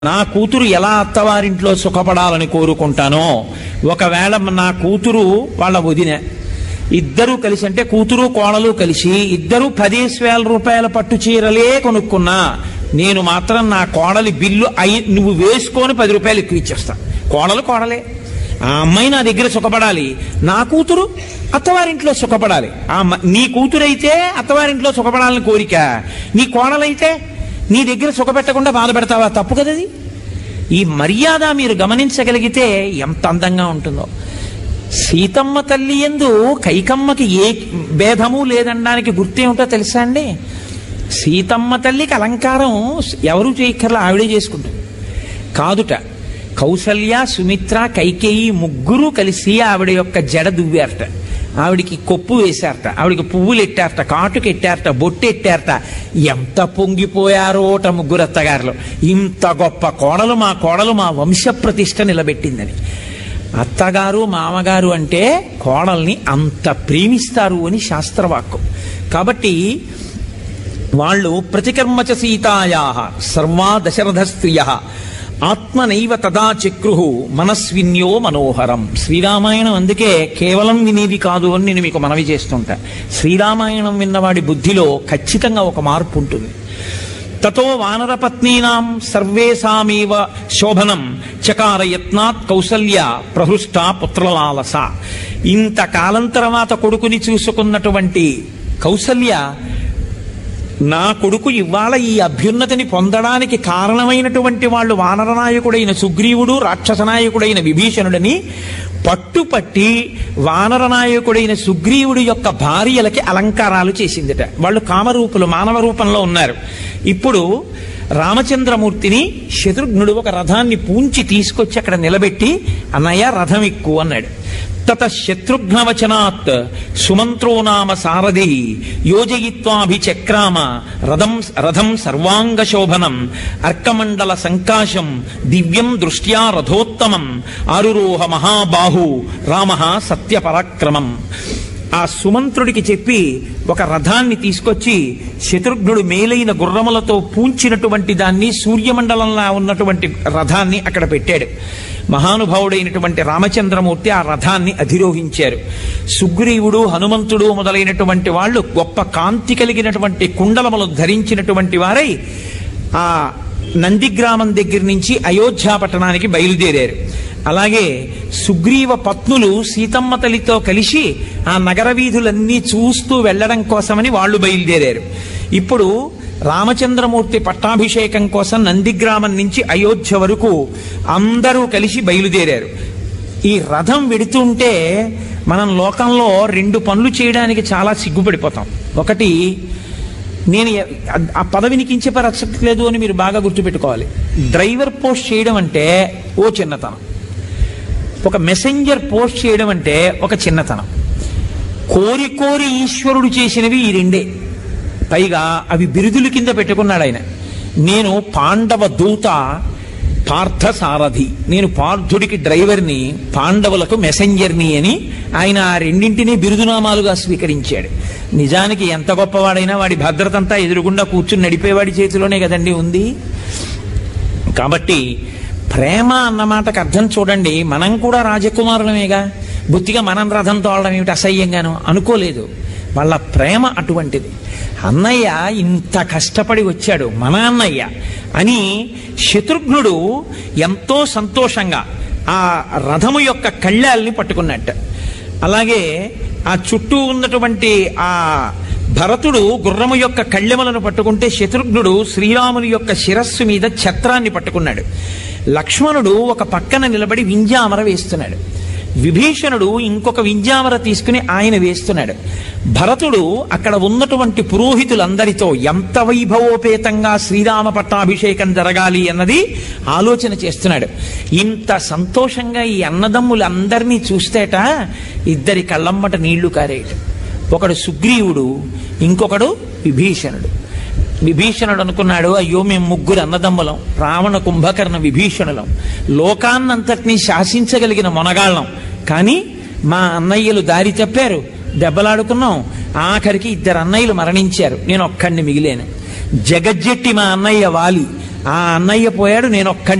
నా కూతురు ఎలా అత్తవారింట్లో సుఖపడాలని కోరుకుంటానో ఒకవేళ నా కూతురు వాళ్ళ వదిన ఇద్దరూ కలిసి అంటే కూతురు కోడలు కలిసి ఇద్దరు పదేసి వేల రూపాయల పట్టు చీరలే కొనుక్కున్నా నేను మాత్రం నా కోడలి బిల్లు అయి నువ్వు వేసుకొని పది రూపాయలు ఎక్కువ ఇచ్చేస్తా కోడలు కోడలే ఆ అమ్మాయి నా దగ్గర సుఖపడాలి నా కూతురు అత్తవారింట్లో సుఖపడాలి ఆ అమ్మ- నీ కూతురైతే అత్తవారింట్లో సుఖపడాలని కోరిక నీ కోడలైతే నీ దగ్గర సుఖపెట్టకుండా బాధ పెడతావా తప్పు కదది ఈ మర్యాద మీరు గమనించగలిగితే ఎంత అందంగా ఉంటుందో సీతమ్మ తల్లి ఎందు కైకమ్మకి ఏ భేదము లేదనడానికి గుర్తేమిటో తెలుసా అండి సీతమ్మ తల్లికి అలంకారం ఎవరు చేయక్కర్లా ఆవిడే చేసుకుంటుంది కాదుట కౌసల్య సుమిత్ర కైకేయి ముగ్గురు కలిసి ఆవిడ యొక్క జడ దువ్వారట ఆవిడికి కొప్పు వేశారట ఆవిడికి పువ్వులు ఎట్టారట కాటుకు ఎట్టారట బొట్టు ఎట్టారట ఎంత పొంగిపోయారోట ముగ్గురు అత్తగారులు ఇంత గొప్ప కోడలు మా కోడలు మా వంశ ప్రతిష్ట నిలబెట్టిందని అత్తగారు మామగారు అంటే కోడల్ని అంత ప్రేమిస్తారు అని శాస్త్రవాక్యం కాబట్టి వాళ్ళు ప్రతికర్మచ సీతాయా సర్వా దశరథ స్త్రియ ఆత్మనైవ తదా చక్రు మనస్విన్యో మనోహరం శ్రీరామాయణం అందుకే కేవలం వినేది కాదు అని నేను మీకు మనవి చేస్తుంటా శ్రీరామాయణం విన్నవాడి బుద్ధిలో ఖచ్చితంగా ఒక మార్పు ఉంటుంది తతో వానరపత్నీనాం సర్వేషామేవ శోభనం చకార యత్నాత్ కౌసల్య ప్రహృష్ట పుత్రలాలస ఇంతకాలం తర్వాత కొడుకుని చూసుకున్నటువంటి కౌసల్య నా కొడుకు ఇవాళ ఈ అభ్యున్నతిని పొందడానికి కారణమైనటువంటి వాళ్ళు వానరనాయకుడైన సుగ్రీవుడు రాక్షసనాయకుడైన విభీషణుడని పట్టుపట్టి వానరనాయకుడైన సుగ్రీవుడి యొక్క భార్యలకి అలంకారాలు చేసిందిట వాళ్ళు కామరూపులు మానవ రూపంలో ఉన్నారు ఇప్పుడు రామచంద్రమూర్తిని శత్రుఘ్నుడు ఒక రథాన్ని పూంచి తీసుకొచ్చి అక్కడ నిలబెట్టి అన్నయ్య రథం ఎక్కువ అన్నాడు తత శత్రుఘ్నవచనాత్ సుమంత్రో నామ సారథి యోజయిత్వాభిచక్రామ రథం రథం సర్వాంగశోభనం అర్కమండల సంకాశం దివ్యం దృష్ట్యా రథోత్తమం ఆరురోహ మహాబాహు రామ సత్యపరాక్రమం ఆ సుమంత్రుడికి చెప్పి ఒక రథాన్ని తీసుకొచ్చి శత్రుఘ్నుడు మేలైన గుర్రములతో పూంచినటువంటి దాన్ని సూర్యమండలంలా ఉన్నటువంటి రథాన్ని అక్కడ పెట్టాడు మహానుభావుడైనటువంటి రామచంద్రమూర్తి ఆ రథాన్ని అధిరోహించారు సుగ్రీవుడు హనుమంతుడు మొదలైనటువంటి వాళ్ళు గొప్ప కాంతి కలిగినటువంటి కుండలములు ధరించినటువంటి వారై ఆ నందిగ్రామం దగ్గర నుంచి అయోధ్య పట్టణానికి బయలుదేరారు అలాగే సుగ్రీవ పత్నులు సీతమ్మ తల్లితో కలిసి ఆ నగర వీధులన్నీ చూస్తూ వెళ్ళడం కోసమని వాళ్ళు బయలుదేరారు ఇప్పుడు రామచంద్రమూర్తి పట్టాభిషేకం కోసం నందిగ్రామం నుంచి అయోధ్య వరకు అందరూ కలిసి బయలుదేరారు ఈ రథం వెడుతుంటే మనం లోకంలో రెండు పనులు చేయడానికి చాలా సిగ్గుపడిపోతాం ఒకటి నేను ఎ- ఆ పదవిని కించపరచట్లేదు అని మీరు బాగా గుర్తుపెట్టుకోవాలి డ్రైవర్ పోస్ట్ చేయడం అంటే ఓ చిన్నతనం ఒక మెసెంజర్ పోస్ట్ చేయడం అంటే ఒక చిన్నతనం కోరి కోరి ఈశ్వరుడు చేసినవి ఈ రెండే పైగా అవి బిరుదుల కింద పెట్టుకున్నాడు ఆయన నేను పాండవ దూత పార్థ సారథి నేను పార్థుడికి డ్రైవర్ని పాండవులకు మెసెంజర్ని అని ఆయన ఆ రెండింటినీ బిరుదునామాలుగా స్వీకరించాడు నిజానికి ఎంత గొప్పవాడైనా వాడి భద్రతంతా ఎదురుగుండా కూర్చుని నడిపేవాడి చేతిలోనే కదండి ఉంది కాబట్టి ప్రేమ అన్న మాటకు అర్థం చూడండి మనం కూడా రాజకుమారులమేగా బుద్ధిగా మనం రథం తోలడం ఏమిటి అసహ్యంగాను అనుకోలేదు వాళ్ళ ప్రేమ అటువంటిది అన్నయ్య ఇంత కష్టపడి వచ్చాడు మన అన్నయ్య అని శత్రుఘ్నుడు ఎంతో సంతోషంగా ఆ రథము యొక్క కళ్ళాల్ని పట్టుకున్నట్ట అలాగే ఆ చుట్టూ ఉన్నటువంటి ఆ భరతుడు గుర్రము యొక్క కళ్ళెములను పట్టుకుంటే శత్రుఘ్నుడు శ్రీరాముని యొక్క శిరస్సు మీద ఛత్రాన్ని పట్టుకున్నాడు లక్ష్మణుడు ఒక పక్కన నిలబడి వింజామర వేస్తున్నాడు విభీషణుడు ఇంకొక వింజామర తీసుకుని ఆయన వేస్తున్నాడు భరతుడు అక్కడ ఉన్నటువంటి పురోహితులందరితో ఎంత వైభవోపేతంగా శ్రీరామ పట్టాభిషేకం జరగాలి అన్నది ఆలోచన చేస్తున్నాడు ఇంత సంతోషంగా ఈ అన్నదమ్ములందరినీ చూస్తేట ఇద్దరి కళ్ళమ్మట నీళ్లు కారేయటం ఒకడు సుగ్రీవుడు ఇంకొకడు విభీషణుడు విభీషణుడు అనుకున్నాడు అయ్యో మేము ముగ్గురు అన్నదమ్ములం రావణ కుంభకర్ణ విభీషణులం లోకాన్నంతటినీ శాసించగలిగిన మొనగాళ్ళం కానీ మా అన్నయ్యలు దారి తప్పారు దెబ్బలాడుకున్నాం ఆఖరికి ఇద్దరు అన్నయ్యలు మరణించారు నేను ఒక్కడిని మిగిలేను జగజ్జెట్టి మా అన్నయ్య వాలి ఆ అన్నయ్య పోయాడు నేను ఒక్క